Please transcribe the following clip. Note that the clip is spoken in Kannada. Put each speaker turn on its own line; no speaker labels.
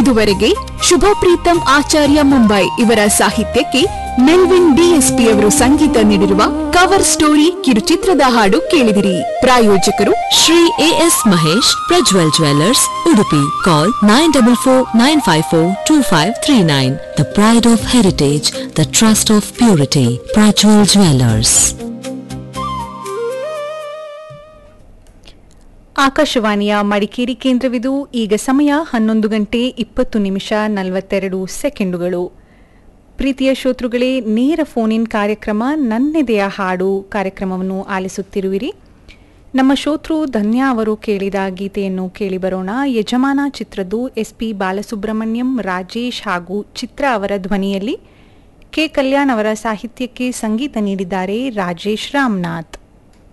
ಇದುವರೆಗೆ ಶುಭ ಪ್ರೀತಂ ಆಚಾರ್ಯ ಮುಂಬೈ ಇವರ ಸಾಹಿತ್ಯಕ್ಕೆ ಮೆಲ್ವಿನ್ ಡಿಎಸ್ಪಿ ಅವರು ಸಂಗೀತ ನೀಡಿರುವ ಕವರ್ ಸ್ಟೋರಿ ಕಿರುಚಿತ್ರದ ಹಾಡು ಕೇಳಿದಿರಿ ಪ್ರಾಯೋಜಕರು
Shri AS Mahesh Prajwal jewellers Udupi call nine double four nine five four two five three nine the pride of heritage the trust of purity Prajwal jewellers
ಆಕಾಶವಾಣಿಯ ಮಡಿಕೇರಿ ಕೇಂದ್ರವಿದು ಈಗ ಸಮಯ ಹನ್ನೊಂದು ಗಂಟೆ ಇಪ್ಪತ್ತು ನಿಮಿಷ ನಲವತ್ತೆರಡು ಸೆಕೆಂಡುಗಳು ಪ್ರೀತಿಯ ಶ್ರೋತೃಗಳೇ ನೇರ ಫೋನ್ ಇನ್ ಕಾರ್ಯಕ್ರಮ ನನ್ನೆದೆಯ ಹಾಡು ಕಾರ್ಯಕ್ರಮವನ್ನು ಆಲಿಸುತ್ತಿರುವಿರಿ ನಮ್ಮ ಶ್ರೋತೃ ಧನ್ಯ ಅವರು ಕೇಳಿದ ಗೀತೆಯನ್ನು ಕೇಳಿ ಬರೋಣ ಯಜಮಾನ ಚಿತ್ರದ್ದು ಎಸ್ ಪಿ ಬಾಲಸುಬ್ರಹ್ಮಣ್ಯಂ ರಾಜೇಶ್ ಹಾಗೂ ಚಿತ್ರ ಅವರ ಧ್ವನಿಯಲ್ಲಿ ಕೆ ಕಲ್ಯಾಣ್ ಅವರ ಸಾಹಿತ್ಯಕ್ಕೆ ಸಂಗೀತ ನೀಡಿದ್ದಾರೆ ರಾಜೇಶ್ ರಾಮನಾಥ್